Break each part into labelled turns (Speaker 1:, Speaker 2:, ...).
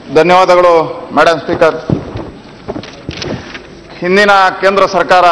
Speaker 1: ಧನ್ಯವಾದಗಳು madam speaker ಹಿಂದಿನ ಕೇಂದ್ರ ಸರ್ಕಾರ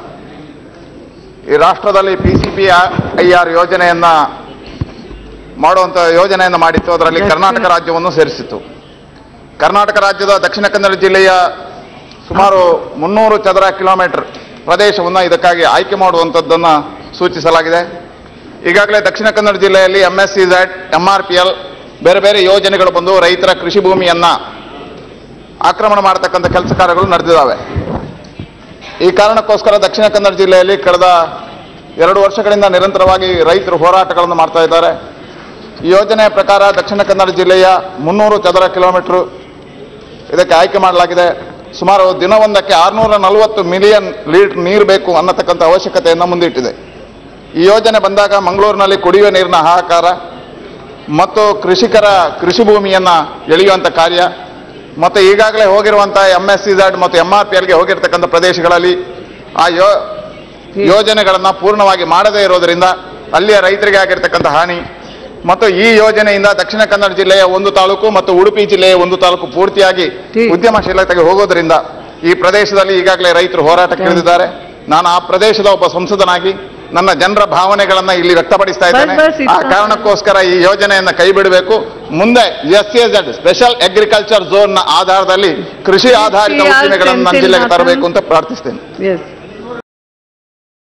Speaker 1: ಈ ರಾಷ್ಟ್ರದಲ್ಲಿ P C P I R ಯೋಜನೆಯನ್ನ ಮಾಡುವಂತ ಯೋಜನೆಯನ್ನು ಮಾಡಿತ್ತು ಅದರಲ್ಲಿ ಕರ್ನಾಟಕ ರಾಜ್ಯವನ್ನು ಸೇರಿಸಿತ್ತು ಕರ್ನಾಟಕ ರಾಜ್ಯದ ದಕ್ಷಿಣ ಕನ್ನಡ ಜಿಲ್ಲೆಯ ಸುಮಾರು ಮುನ್ನೂರು ಚದರ ಕಿಲೋಮೀಟರ್ ಪ್ರದೇಶವನ್ನು ಇದಕ್ಕಾಗಿ ಆಯ್ಕೆ ಮಾಡುವಂಥದ್ದನ್ನು ಸೂಚಿಸಲಾಗಿದೆ ಈಗಾಗಲೇ ದಕ್ಷಿಣ ಕನ್ನಡ ಜಿಲ್ಲೆಯಲ್ಲಿ M S C Z M R P L ಬೇರೆ ಬೇರೆ ಯೋಜನೆಗಳು ಬಂದು ರೈತರ ಕೃಷಿ ಭೂಮಿಯನ್ನ ಆಕ್ರಮಣ ಮಾಡತಕ್ಕಂಥ ಕೆಲಸ ಕಾರ್ಯಗಳು ನಡೆದಿದ್ದಾವೆ ಈ ಕಾರಣಕ್ಕೋಸ್ಕರ ದಕ್ಷಿಣ ಕನ್ನಡ ಜಿಲ್ಲೆಯಲ್ಲಿ ಕಳೆದ ಎರಡು ವರ್ಷಗಳಿಂದ ನಿರಂತರವಾಗಿ ರೈತರು ಹೋರಾಟಗಳನ್ನು ಮಾಡ್ತಾ ಇದ್ದಾರೆ ಈ ಯೋಜನೆಯ ಪ್ರಕಾರ ದಕ್ಷಿಣ ಕನ್ನಡ ಜಿಲ್ಲೆಯ ಮುನ್ನೂರು ಚದರ ಕಿಲೋಮೀಟರ್ ಇದಕ್ಕೆ ಆಯ್ಕೆ ಮಾಡಲಾಗಿದೆ ಸುಮಾರು ದಿನವೊಂದಕ್ಕೆ ಆರುನೂರ ನಲವತ್ತು ಮಿಲಿಯನ್ ಲೀಟರ್ ನೀರು ಬೇಕು ಅನ್ನತಕ್ಕಂಥ ಅವಶ್ಯಕತೆಯನ್ನು ಮುಂದಿಟ್ಟಿದೆ ಈ ಯೋಜನೆ ಬಂದಾಗ ಮಂಗಳೂರಿನಲ್ಲಿ ಕುಡಿಯುವ ನೀರಿನ ಹಾಹಾಕಾರ ಮತ್ತು ಕೃಷಿಕರ ಕೃಷಿ ಭೂಮಿಯನ್ನ ಎಳೆಯುವಂಥ ಕಾರ್ಯ ಮತ್ತು ಈಗಾಗಲೇ ಹೋಗಿರುವಂಥ ಎಂ ಎಸ್ ಸಿ ಝಡ್ ಮತ್ತು ಎಂ ಆರ್ ಪಿ ಎಲ್ಗೆ ಹೋಗಿರ್ತಕ್ಕಂಥ ಪ್ರದೇಶಗಳಲ್ಲಿ ಆ ಯೋ ಯೋಜನೆಗಳನ್ನು ಪೂರ್ಣವಾಗಿ ಮಾಡದೇ ಇರೋದರಿಂದ ಅಲ್ಲಿಯ ರೈತರಿಗೆ ಆಗಿರ್ತಕ್ಕಂಥ ಹಾನಿ ಮತ್ತು ಈ ಯೋಜನೆಯಿಂದ ದಕ್ಷಿಣ ಕನ್ನಡ ಜಿಲ್ಲೆಯ ಒಂದು ತಾಲೂಕು ಮತ್ತು ಉಡುಪಿ ಜಿಲ್ಲೆಯ ಒಂದು ತಾಲೂಕು ಪೂರ್ತಿಯಾಗಿ
Speaker 2: ಟಿ-
Speaker 1: ಉದ್ಯಮಶೀಲತೆಗೆ ಹೋಗೋದ್ರಿಂದ ಈ ಪ್ರದೇಶದಲ್ಲಿ ಈಗಾಗಲೇ ರೈತರು ಹೋರಾಟಕ್ಕೆ ಇಳಿದಿದ್ದಾರೆ ನಾನು ಆ ಪ್ರದೇಶದ ಒಬ್ಬ ಸಂಸದನಾಗಿ ನನ್ನ ಜನರ ಭಾವನೆಗಳನ್ನ ಇಲ್ಲಿ ವ್ಯಕ್ತಪಡಿಸ್ತಾ ಇದ್ದೇನೆ
Speaker 2: ಬಸ್ ಬಸ್
Speaker 1: ಆ
Speaker 2: ಇತ್ತು.
Speaker 1: ಕಾರಣಕ್ಕೋಸ್ಕರ ಈ ಯೋಜನೆಯನ್ನ ಕೈ ಬಿಡಬೇಕು ಮುಂದೆ S E Z special agriculture zone ನ ಆಧಾರದಲ್ಲಿ ಕೃಷಿ ಆಧಾರಿತ
Speaker 2: CR
Speaker 1: ಉದ್ದಿಮೆಗಳನ್ನು ನನ್ನ
Speaker 2: pencil
Speaker 1: ಜಿಲ್ಲೆಗೆ
Speaker 2: ಮಾತ್ರ.
Speaker 1: ತರಬೇಕು ಅಂತ ಪ್ರಾರ್ಥಿಸ್ತೇನೆ
Speaker 2: ಎಸ್